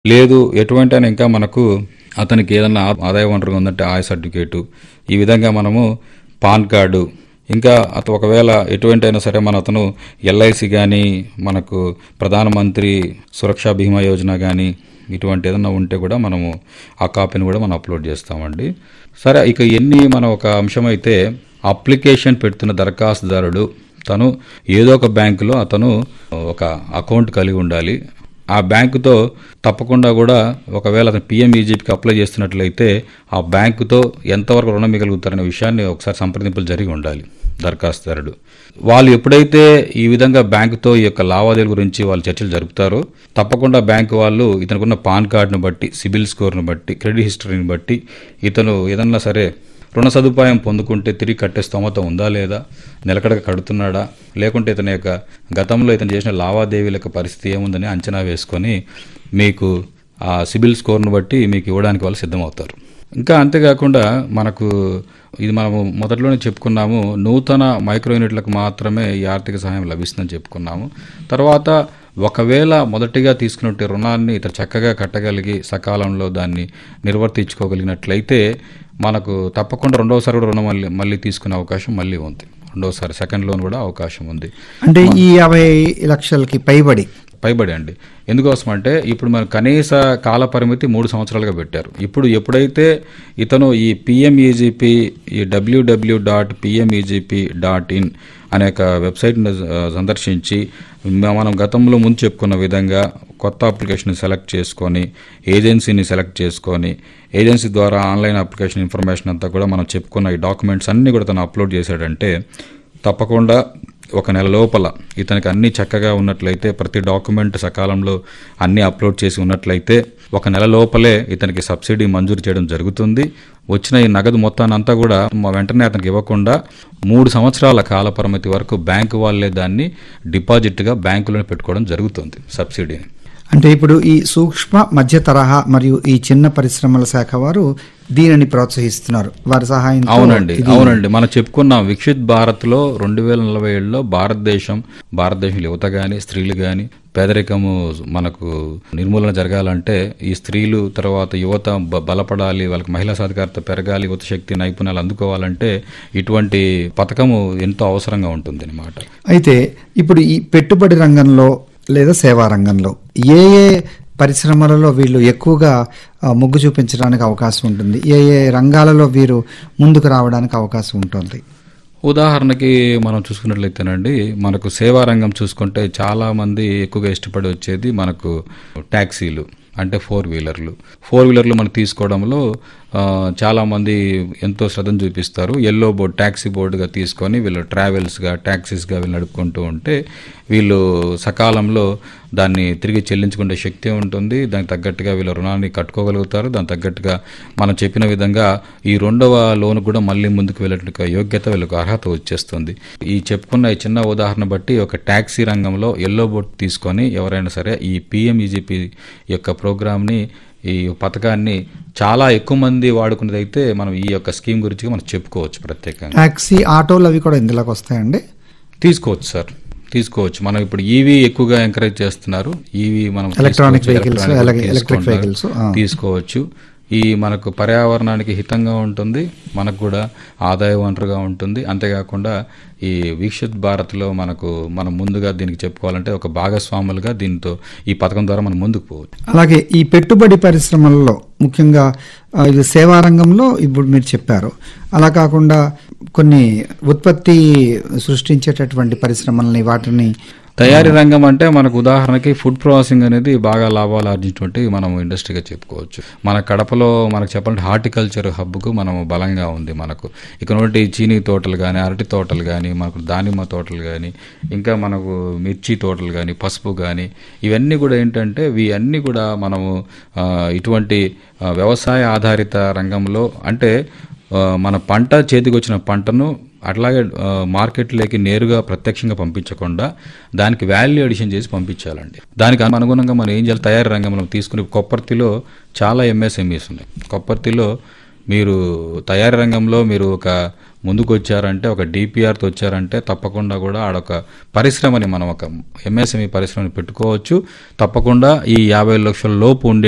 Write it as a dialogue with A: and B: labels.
A: లేదు ఎటువంటి అయినా ఇంకా మనకు అతనికి ఏదన్నా ఆ- ఆదాయ వనరుగా ఉందంటే ఆయ సర్టిఫికేటు ఈ విధంగా మనము పాన్ కార్డు ఇంకా అత ఒకవేళ ఎటువంటి అయినా సరే మన అతను ఎల్ఐసి కానీ మనకు ప్రధానమంత్రి సురక్షా బీమా యోజన కానీ ఇటువంటి ఏదన్నా ఉంటే కూడా మనము ఆ కాపీని కూడా మనం అప్లోడ్ చేస్తామండి సరే ఇక ఎన్ని మన ఒక అంశం అయితే అప్లికేషన్ పెడుతున్న దరఖాస్తుదారుడు తను ఏదో ఒక బ్యాంకులో అతను ఒక అకౌంట్ కలిగి ఉండాలి ఆ బ్యాంకుతో తప్పకుండా కూడా ఒకవేళ అతను పిఎంఈజీపీకి అప్లై చేస్తున్నట్లయితే ఆ బ్యాంకుతో ఎంతవరకు రుణం మిగలుగుతారనే విషయాన్ని ఒకసారి సంప్రదింపులు జరిగి ఉండాలి దరఖాస్తుదారుడు వాళ్ళు ఎప్పుడైతే ఈ విధంగా బ్యాంకుతో ఈ యొక్క లావాదేవీల గురించి వాళ్ళు చర్చలు జరుపుతారో తప్పకుండా బ్యాంకు వాళ్ళు ఇతనుకున్న పాన్ కార్డును బట్టి సిబిల్ స్కోర్ను బట్టి క్రెడిట్ హిస్టరీని బట్టి ఇతను ఏదన్నా సరే రుణ సదుపాయం పొందుకుంటే తిరిగి కట్టే స్తోమత ఉందా లేదా నిలకడగా కడుతున్నాడా లేకుంటే ఇతని యొక్క గతంలో ఇతను చేసిన లావాదేవీల యొక్క పరిస్థితి ఏముందని అంచనా వేసుకొని మీకు ఆ సిబిల్ స్కోర్ను బట్టి మీకు ఇవ్వడానికి వాళ్ళు సిద్ధమవుతారు ఇంకా అంతేకాకుండా మనకు ఇది మనము మొదట్లోనే చెప్పుకున్నాము నూతన మైక్రో యూనిట్లకు మాత్రమే ఈ ఆర్థిక సహాయం లభిస్తుందని చెప్పుకున్నాము తర్వాత ఒకవేళ మొదటిగా తీసుకున్నట్టు రుణాన్ని ఇతను చక్కగా కట్టగలిగి సకాలంలో దాన్ని నిర్వర్తించుకోగలిగినట్లయితే మనకు తప్పకుండా రెండవసారి కూడా రుణం మళ్ళీ మళ్ళీ తీసుకునే అవకాశం మళ్ళీ ఉంది రెండవసారి సెకండ్ లోన్ కూడా అవకాశం ఉంది
B: అంటే ఈ యాభై లక్షలకి పైబడి
A: పైబడి అండి ఎందుకోసం అంటే ఇప్పుడు మన కనీస కాల పరిమితి మూడు సంవత్సరాలుగా పెట్టారు ఇప్పుడు ఎప్పుడైతే ఇతను ఈ పిఎంఈజీపీ ఈ WW dot PMEGP dot in అనే ఒక వెబ్సైట్ను ఆ, సందర్శించి మ- మనం గతంలో ముందు చెప్పుకున్న విధంగా కొత్త అప్లికేషన్ సెలెక్ట్ చేసుకొని ఏజెన్సీని సెలెక్ట్ చేసుకొని ఏజెన్సీ ద్వారా ఆన్లైన్ అప్లికేషన్ ఇన్ఫర్మేషన్ అంతా కూడా మనం చెప్పుకున్న ఈ డాక్యుమెంట్స్ అన్నీ కూడా తను అప్లోడ్ చేశాడంటే తప్పకుండా ఒక నెల లోపల ఇతనికి అన్ని చక్కగా ఉన్నట్లయితే ప్రతి డాక్యుమెంట్ సకాలంలో అన్ని అప్లోడ్ చేసి ఉన్నట్లయితే ఒక నెల లోపలే ఇతనికి సబ్సిడీ మంజూరు చేయడం జరుగుతుంది వచ్చిన ఈ నగదు మొత్తాన్ని అంతా కూడా మ- వెంటనే అతనికి ఇవ్వకుండా మూడు సంవత్సరాల కాల పరిమితి వరకు బ్యాంకు వాళ్ళే దాన్ని డిపాజిట్గా బ్యాంకులోనే పెట్టుకోవడం జరుగుతుంది సబ్సిడీని
B: అంటే ఇప్పుడు ఈ సూక్ష్మ మధ్య తరహా మరియు ఈ చిన్న పరిశ్రమల శాఖ వారు దీనిని ప్రోత్సహిస్తున్నారు వారి సహాయం
A: అవునండి అవునండి మనం చెప్పుకున్నాం విక్షిత్ భారత్ లో రెండు వేల నలభై ఏడులో భారతదేశం భారతదేశం యువత గాని స్త్రీలు గాని పేదరికము మనకు నిర్మూలన జరగాలంటే ఈ స్త్రీలు తర్వాత యువత బ- బలపడాలి వాళ్ళకి మహిళా సాధికారత పెరగాలి యువత శక్తి నైపుణ్యాలు అందుకోవాలంటే ఇటువంటి పథకము ఎంతో అవసరంగా ఉంటుంది అనమాట
B: అయితే ఇప్పుడు ఈ పెట్టుబడి రంగంలో లేదా సేవా రంగంలో ఏ ఏ పరిశ్రమలలో వీళ్ళు ఎక్కువగా ఆ, మొగ్గు చూపించడానికి అవకాశం ఉంటుంది ఏ ఏ రంగాలలో వీరు ముందుకు రావడానికి అవకాశం ఉంటుంది
A: ఉదాహరణకి మనం చూసుకున్నట్లయితేనండి మనకు సేవా రంగం చూసుకుంటే చాలా మంది ఎక్కువగా ఇష్టపడి వచ్చేది మనకు ట్యాక్సీలు అంటే ఫోర్ వీలర్లు ఫోర్ వీలర్లు మనం తీసుకోవడంలో ఆ, చాలా మంది ఎంతో శ్రద్ధను చూపిస్తారు ఎల్లో బోర్డ్ ట్యాక్సీ బోర్డుగా తీసుకొని వీళ్ళు ట్రావెల్స్గా ట్యాక్సీస్గా వీళ్ళు నడుపుకుంటూ ఉంటే వీళ్ళు సకాలంలో దాన్ని తిరిగి చెల్లించుకునే శక్తి ఉంటుంది దానికి తగ్గట్టుగా వీళ్ళ రుణాన్ని కట్టుకోగలుగుతారు దానికి తగ్గట్టుగా మనం చెప్పిన విధంగా ఈ రెండవ లోన్ కూడా మళ్ళీ ముందుకు వెళ్ళేట్టుగా యోగ్యత వీళ్ళకు అర్హత వచ్చేస్తుంది ఈ చెప్పుకున్న ఈ చిన్న ఉదాహరణ బట్టి ఒక ట్యాక్సీ రంగంలో ఎల్లో బోర్డ్ తీసుకొని ఎవరైనా సరే ఈ పిఎంఈజీపీ యొక్క ప్రోగ్రామ్ని ఈ పథకాన్ని చాలా ఎక్కువ మంది వాడుకునేదైతే మనం ఈ యొక్క స్కీమ్ గురించి మనం చెప్పుకోవచ్చు ప్రత్యేకంగా
B: టాక్సీ ఆటోలు అవి కూడా ఇందులోకి వస్తాయండి
A: తీసుకోవచ్చు సార్ తీసుకోవచ్చు మనం ఇప్పుడు ఈవీ ఎక్కువగా ఎంకరేజ్ చేస్తున్నారు ఈవీ మనం
B: Electronic
A: తీసుకోవచ్చు,
B: vehicles,
A: electronic
B: అలాగే electric
A: తీసుకుంటారు.
B: vehicles, ఆ.
A: తీసుకోవచ్చు ఈ మనకు పర్యావరణానికి హితంగా ఉంటుంది మనకు కూడా ఆదాయ వనరుగా ఉంటుంది అంతేకాకుండా ఈ వీక్షిత్ భారత్లో మనకు మనం ముందుగా దీనికి చెప్పుకోవాలంటే ఒక భాగస్వాములుగా దీంతో ఈ పథకం ద్వారా మనం ముందుకు పోవచ్చు
B: అలాగే ఈ పెట్టుబడి పరిశ్రమలలో ముఖ్యంగా ఆ, ఇది సేవా రంగంలో ఇప్పుడు మీరు చెప్పారు అలా కాకుండా కొన్ని ఉత్పత్తి సృష్టించేటటువంటి పరిశ్రమల్ని వాటిని
A: తయారీ రంగం అంటే మనకు ఉదాహరణకి ఫుడ్ ప్రాసెసింగ్ అనేది బాగా లాభాలు ఆర్జించినటువంటి మనం ఇండస్ట్రీగా చెప్పుకోవచ్చు మన కడపలో మనకు చెప్పాలంటే హార్టికల్చర్ హబ్కు మనం బలంగా ఉంది మనకు ఇక్కడ చీనీ తోటలు కానీ అరటి తోటలు కానీ మనకు దానిమ్మ తోటలు కానీ ఇంకా మనకు మిర్చి తోటలు కానీ పసుపు కానీ ఇవన్నీ కూడా ఏంటంటే ఇవన్నీ కూడా మనము ఆ, ఇటువంటి ఆ, వ్యవసాయ ఆధారిత రంగంలో అంటే ఆ, మన పంట చేతికి వచ్చిన పంటను అట్లాగే ఆ, మార్కెట్లోకి నేరుగా ప్రత్యక్షంగా పంపించకుండా దానికి వాల్యూ అడిషన్ చేసి పంపించాలండి దానికి అనుగుణంగా మనం ఏం చేయాలి తయారీ రంగంలో తీసుకుని కొప్పర్తిలో చాలా ఎంఎస్ఎంఈస్ ఉన్నాయి కొప్పర్తిలో మీరు తయారీ రంగంలో మీరు ఒక ముందుకు వచ్చారంటే ఒక డిపిఆర్తో వచ్చారంటే తప్పకుండా కూడా ఆడొక పరిశ్రమని మనం ఒక ఎంఎస్ఎంఈ పరిశ్రమని పెట్టుకోవచ్చు తప్పకుండా ఈ యాభై లక్షల లోపు ఉండే